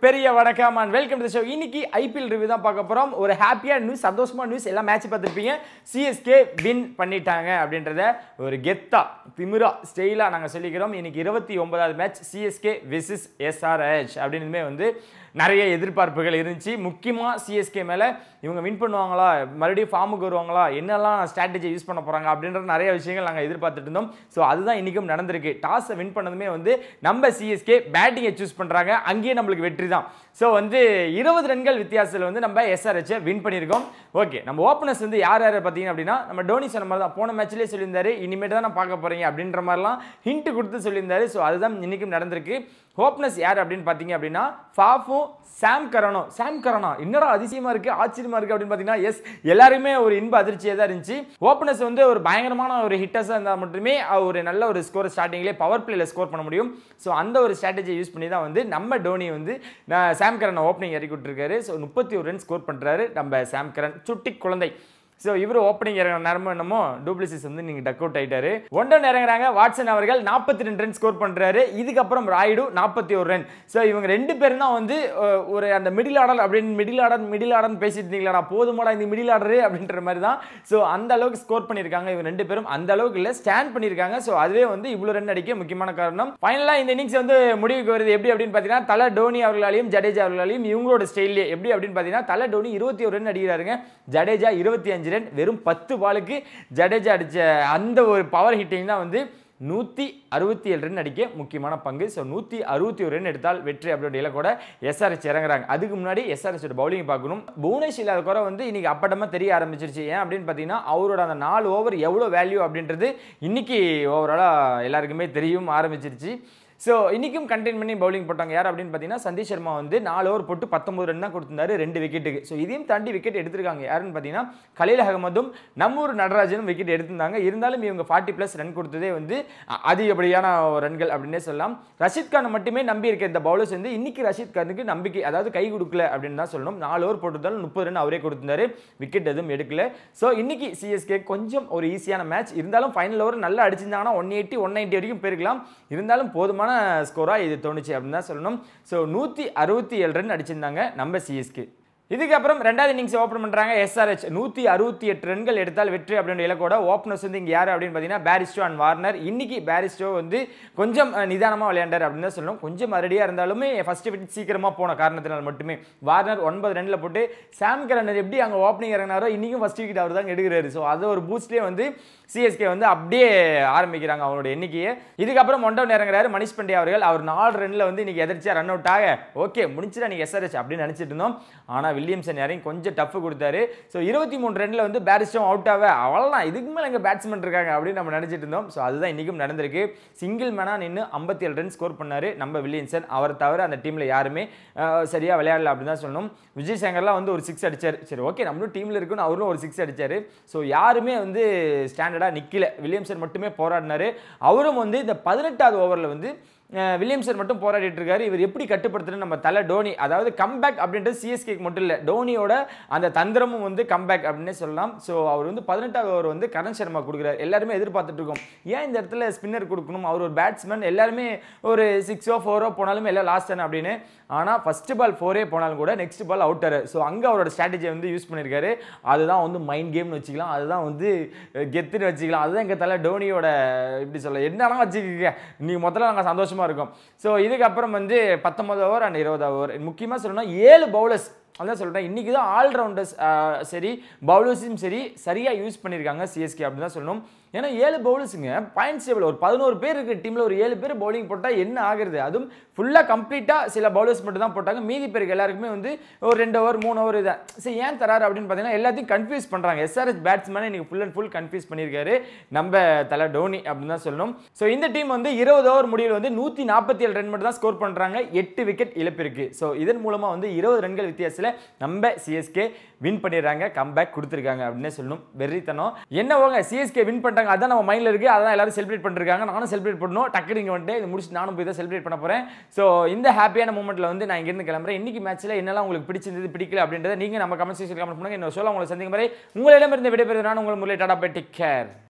பெரிய வணக்கம் and welcome to show இன்னைக்கு ஐபிஎல் ரிவ்யூ தான் பார்க்க போறோம் ஒரு ஹாப்பியா நியூஸ் சந்தோஷமா நியூஸ் எல்லா மேட்ச் பார்த்துருப்பீங்க சிஎஸ்கே வின் பண்ணிட்டாங்க அப்படின்றத ஒரு கெத்தா திமிரா ஸ்டெயிலா நாங்க சொல்லிக்கிறோம் இன்னைக்கு இருபத்தி ஒன்பதாவது மேட்ச் சிஎஸ்கே விசிஸ் எஸ்ஆர்ஹெச் அப்படின்னுமே வந்து நிறைய எதிர்பார்ப்புகள் இருந்துச்சு முக்கியமாக சிஎஸ்கே மேலே இவங்க வின் பண்ணுவாங்களா மறுபடியும் ஃபார்முக்கு வருவாங்களா என்னெல்லாம் ஸ்ட்ராட்டஜி யூஸ் பண்ண போகிறாங்க அப்படின்ற நிறைய விஷயங்கள் நாங்கள் எதிர்பார்த்துட்டு இருந்தோம் ஸோ அதுதான் இன்றைக்கும் நடந்திருக்கு டாஸை வின் பண்ணதுமே வந்து நம்ம சிஎஸ்கே பேட்டிங்கை சூஸ் பண்ணுறாங்க அங்கேயே நம்மளுக்கு வெற்றி தான் ஸோ வந்து இருபது ரன்கள் வித்தியாசத்தில் வந்து நம்ம எஸ்ஆர்ஹெச்சை வின் பண்ணியிருக்கோம் ஓகே நம்ம ஓப்பனர்ஸ் வந்து யார் யார் பார்த்தீங்க அப்படின்னா நம்ம டோனி சொன்ன மாதிரி தான் போன மேட்ச்லேயே சொல்லியிருந்தாரு இனிமேட்டு தான் நான் பார்க்க போகிறீங்க அப்படின்ற மாதிரிலாம் ஹிண்ட் கொடுத்து சொல்லியிருந்தாரு ஸோ அதுதான் இன்றைக்கும் நடந்திருக்கு ஓப்பனர்ஸ் யார் அப்படின்னு பார்த்தீங்க அப்படின்னா ஃபாஃபும் சாம் கரனோ சாம் கரனா என்னடா அதிசயமா இருக்கு ஆச்சரியமா இருக்கு அப்படின்னு பார்த்தீங்கன்னா எஸ் எல்லாருமே ஒரு இன்ப அதிர்ச்சியாக தான் இருந்துச்சு ஓப்பனர்ஸ் வந்து ஒரு பயங்கரமான ஒரு ஹிட்டர்ஸாக இருந்தால் மட்டுமே ஒரு நல்ல ஒரு ஸ்கோர் ஸ்டார்டிங்லேயே பவர் பிளேல ஸ்கோர் பண்ண முடியும் ஸோ அந்த ஒரு ஸ்ட்ராட்டஜி யூஸ் பண்ணி தான் வந்து நம்ம டோனி வந்து நான் சாம் கரனை ஓப்பனிங் இறக்கி விட்டுருக்காரு ஸோ முப்பத்தி ஒரு ரன் ஸ்கோர் பண்ணுறாரு நம்ம சாம் கரன் சுட்டி குழந்தை ஸோ இவர் ஓப்பனிங் இறங்கின நேரமும் என்னமோ டூப்ளிசிஸ் வந்து நீங்கள் டக் அவுட் ஆயிட்டாரு ஒன் டவுன் இறங்குறாங்க வாட்சன் அவர்கள் நாற்பத்தி ரெண்டு ரன் ஸ்கோர் பண்ணுறாரு இதுக்கப்புறம் ராய்டு நாற்பத்தி ஒரு ரன் ஸோ இவங்க ரெண்டு பேரும் தான் வந்து அஹ், ஒரு அந்த மிடில் ஆர்டர் அப்படின்னு மிடில் ஆர்டர் மிடில் ஆர்டர்னு பேசிட்டு இருந்தீங்களா போதுமாடா இந்த மிடில் ஆர்டர் அப்படின்ற மாதிரி தான் ஸோ அந்த அளவுக்கு ஸ்கோர் பண்ணியிருக்காங்க இவங்க ரெண்டு பேரும் அந்த அளவுக்கு இல்லை ஸ்டாண்ட் பண்ணியிருக்காங்க ஸோ அதுவே வந்து இவ்வளோ ரன் அடிக்க முக்கியமான காரணம் ஃபைனலாக இந்த இன்னிங்ஸ் வந்து முடிவுக்கு வருது எப்படி அப்படின்னு பார்த்தீங்கன்னா தலை டோனி அவர்களாலையும் ஜடேஜா அவர்களாலையும் இவங்களோட ஸ்டைல்லே எப்படி அப்படின்னு பார்த்தீங்கன்னா தலை டோனி இருபத்தி ஒரு ரன் அடிக்கிறாருங்க ஜடேஜா இருபத்தி அஞ்சு ரன் வெறும் பத்து பாலுக்கு ஜடேஜா அடிச்ச அந்த ஒரு பவர் ஹிட்டிங் தான் வந்து நூற்றி அறுபத்தி ஏழு ரன் அடிக்க முக்கியமான பங்கு ஸோ நூற்றி அறுபத்தி ஒரு ரன் எடுத்தால் வெற்றி அப்படின்ற இலக்கோட எஸ்ஆர்எச் இறங்குறாங்க அதுக்கு முன்னாடி எஸ்ஆர்எச்சோட பவுலிங் பார்க்கணும் புவனேஷ் இல்லாத குறை வந்து இன்னைக்கு அப்பட்டமாக தெரிய ஆரம்பிச்சிருச்சு ஏன் அப்படின்னு பார்த்தீங்கன்னா அவரோட அந்த நாலு ஓவர் எவ்வளோ வேல்யூ அப்படின்றது இன்னைக்கு ஓவராலாக எல்லாருக்குமே தெரியும் ஆரம்பிச்சிருச்சு ஸோ இன்றைக்கும் கண்டெயின் பண்ணி பவுலிங் போட்டாங்க யார் அப்படின்னு பார்த்தீங்கன்னா சந்தீஷ் சர்மா வந்து நாலு ஓவர் போட்டு பத்தொம்பது ரன் தான் கொடுத்திருந்தாரு ரெண்டு விக்கெட்டுக்கு ஸோ இதையும் தாண்டி விக்கெட் எடுத்திருக்காங்க யாருன்னு பார்த்தீங்கன்னா கலீல் அகமதும் நம்மூர் நடராஜனும் விக்கெட் எடுத்திருந்தாங்க இருந்தாலும் இவங்க ஃபார்ட்டி ப்ளஸ் ரன் கொடுத்ததே வந்து அ- அதிகப்படியான ரன்கள் அப்படின்னே சொல்லலாம் ரஷீத் கானை மட்டுமே நம்பி இருக்க இந்த பவுலர்ஸ் வந்து இன்னைக்கு ரஷீத் கானுக்கு நம்பிக்கை அதாவது கை கொடுக்கல அப்படின்னு தான் சொல்லணும் நாலு ஓவர் போட்டிருந்தாலும் முப்பது ரன் அவரே கொடுத்திருந்தாரு விக்கெட் எதுவும் எடுக்கல ஸோ இன்னைக்கு சிஎஸ்கே கொஞ்சம் ஒரு ஈஸியான மேட்ச் இருந்தாலும் ஃபைனல் ஓவர் நல்லா அடிச்சிருந்தாங்கன்னா ஒன் எயிட்டி ஒன் நைன்ட்டி வரைக்கும் போயிருக்கலாம் இருந்தாலும் போதுமான ஸ்கோராக இது தோணுச்சு அப்படின்னு தான் சொல்லணும் ஸோ நூற்றி அறுபத்தி ஏழு ரன் அடிச்சிருந்தாங்க நம்ம சிஎஸ்கே இதுக்கப்புறம் ரெண்டாவது இன்னிங்ஸ் ஓப்பன் பண்ணுறாங்க எஸ்ஆர்ஹெச் நூற்றி அறுபத்தி எட்டு ரன்கள் எடுத்தால் வெற்றி அப்படின்ற இலக்கோட ஓப்பனர்ஸ் வந்து இங்கே யார் அப்படின்னு பார்த்தீங்கன்னா பேரிஸ்டோ அண்ட் வார்னர் இன்னைக்கு பேரிஸ்டோ வந்து கொஞ்சம் நிதானமாக விளையாண்டார் அப்படின்னு தான் சொல்லணும் கொஞ்சம் அரடியாக இருந்தாலுமே ஃபர்ஸ்ட் விக்கெட் சீக்கிரமாக போன காரணத்தினால் மட்டுமே வார்னர் ஒன்பது ரன்ல போட்டு சாம் கரன் எப்படி அங்கே ஓப்பனிங் இறங்கினாரோ இன்னைக்கும் ஃபர்ஸ்ட் விக்கெட் அவர் தான் எடுக்கிறாரு ஸோ அது ஒரு பூஸ்ட்லேயே வந்து சிஎஸ்கே வந்து அப்படியே ஆரம்பிக்கிறாங்க அவங்களோட எண்ணிக்கையை இதுக்கப்புறம் ஒன் டவுன் இறங்குறாரு மணிஷ் பண்டே அவர்கள் அவர் நாலு ரன்ல வந்து இன்னைக்கு எதிர்ச்சியா ரன் அவுட் ஆக ஓகே முடிச்சுடா நீங்க எஸ்ஆர்எச் அப்படின்னு நினைச்சிட்டு இருந்தோம் ஆனா வில்லியம்சன் இறங்கி கொஞ்சம் டஃப் கொடுத்தாரு ஸோ இருபத்தி மூணு ரன்ல வந்து பேரிஸ்டும் அவுட் ஆக அவ்வளோதான் இதுக்கு மேலே எங்க பேட்ஸ்மேன் இருக்காங்க அப்படின்னு நம்ம நினைச்சிட்டு இருந்தோம் ஸோ அதுதான் இன்னைக்கும் நடந்திருக்கு சிங்கிள் மேனா நின்று ஐம்பத்தி ஏழு ரன் ஸ்கோர் பண்ணாரு நம்ம வில்லியம்சன் அவர் தவிர அந்த டீம்ல யாருமே அஹ், சரியா விளையாடல அப்படின்னு தான் சொல்லணும் விஜய் சேகர்லாம் வந்து ஒரு சிக்ஸ் அடிச்சார் சரி ஓகே நம்மளும் டீம்ல இருக்குன்னு அவரும் ஒரு சிக்ஸ் அடிச்சாரு ஸோ யாருமே வந்து ஸ்டாண்டர்டாக நிற்கல வில்லியம்சன் மட்டுமே போராடினாரு அவரும் வந்து இந்த பதினெட்டாவது ஓவரில் வந்து அஹ், வில்லியம்சன் மட்டும் போராடிட்டு இருக்காரு இவர் எப்படி கட்டுப்படுத்துறது நம்ம தலை டோனி அதாவது கம்பேக் அப்படின்றது சிஎஸ்கேக்கு மட்டும் இல்லை டோனியோட அந்த தந்திரமும் வந்து கம்பேக் அப்படின்னே சொல்லலாம் ஸோ அவர் வந்து பதினெட்டாவது ஓவர் வந்து கரண் சர்மா கொடுக்குறாரு எல்லாருமே எதிர்பார்த்துட்டு இருக்கோம் ஏன் இந்த இடத்துல ஸ்பின்னர் கொடுக்கணும் அவர் ஒரு பேட்ஸ்மேன் எல்லாருமே ஒரு சிக்ஸோ ஃபோரோ போனாலுமே எல்லாம் லாஸ்ட் தானே அப்படின்னு ஆனால் ஃபர்ஸ்ட் பால் ஃபோரே போனாலும் கூட நெக்ஸ்ட் பால் அவுட்டாரு ஸோ அங்கே அவரோட ஸ்ட்ராட்டஜியை வந்து யூஸ் பண்ணியிருக்காரு அதுதான் வந்து மைண்ட் கேம்னு வச்சுக்கலாம் அதுதான் வந்து அஹ், கெத்துன்னு வச்சுக்கலாம் அதுதான் எங்கள் தலை டோனியோட இப்படி சொல்ல என்னன்னா வச்சுக்கோங்க நீ முதல்ல நாங்கள் சந்தோஷமா இருக்கும் ஸோ இதுக்கப்புறம் வந்து பத்தொன்பது ஓவர் அண்ட் இருபது ஓவர் முக்கியமாக சொல்லணும்னா ஏழு பவுலர்ஸ் அதான் சொல்கிறேன் இன்றைக்கி தான் ஆல்ரவுண்டர்ஸ் சரி பவுலர்ஸும் சரி சரியாக யூஸ் பண்ணியிருக்காங்க சிஎஸ்கே அப்படின்னு தான் சொல்லணும் ஏன்னா ஏழு பவுலர்ஸுங்க பாயிண்ட்ஸ் டேபிள் ஒரு பதினோரு பேர் இருக்கிற டீமில் ஒரு ஏழு பேர் பவுலிங் போட்டால் என்ன ஆகுறது அதுவும் ஃபுல்லாக கம்ப்ளீட்டாக சில பவுலர்ஸ் மட்டும் தான் போட்டாங்க மீதி பேருக்கு எல்லாருக்குமே வந்து ஒரு ரெண்டு ஓவர் மூணு ஓவர் இதான் சரி ஏன் தராரு அப்படின்னு பார்த்தீங்கன்னா எல்லாத்தையும் கன்ஃபியூஸ் பண்ணுறாங்க எஸ்ஆர்எஸ் பேட்ஸ்மேனை இன்னைக்கு ஃபுல் அண்ட் ஃபுல் கன்ஃபியூஸ் பண்ணியிருக்காரு நம்ம தலை டோனி அப்படின்னு தான் சொல்லணும் ஸோ இந்த டீம் வந்து இருபது ஓவர் முடிவில் வந்து நூற்றி நாற்பத்தி ஏழு ரன் மட்டும் தான் ஸ்கோர் பண்ணுறாங்க எட்டு விக்கெட் இழப்பிருக்கு ஸோ இதன் மூலமாக வந்து இருபது ரன்கள் வித்தியாசத்தில் நம்ம சிஎஸ்கே வின் பண்ணிடுறாங்க கம்பேக் கொடுத்துருக்காங்க அப்படின்னே சொல்லணும் வெறித்தனம் என்ன போங்க சிஎஸ்கே வின் பண்ணிட்டாங்க அதான் நம்ம மைண்டில் இருக்குது அதான் எல்லாரும் செலிப்ரேட் பண்ணிருக்காங்க நானும் செலிப்ரேட் பண்ணணும் டக்குனு இங்கே வந்துட்டு இது முடிச்சு நானும் போய் தான் செலிப்ரேட் பண்ண போகிறேன் ஸோ இந்த ஹாப்பியான மூமெண்ட்டில் வந்து நான் இங்கேருந்து கிளம்புறேன் இன்னைக்கு மேட்ச்சில் என்னெல்லாம் உங்களுக்கு பிடிச்சிருந்தது பிடிக்கல அப்படின்றத நீங்கள் நம்ம கமெண்ட் செக்ஷன் கமெண்ட் பண்ணுங்க என்ன சொல்ல உங்களை சந்திக்கும் வரை உங்களிடமிருந்து விடைபெறுவது நான் உங்கள் முறையில் டாடா பை டேக் கேர்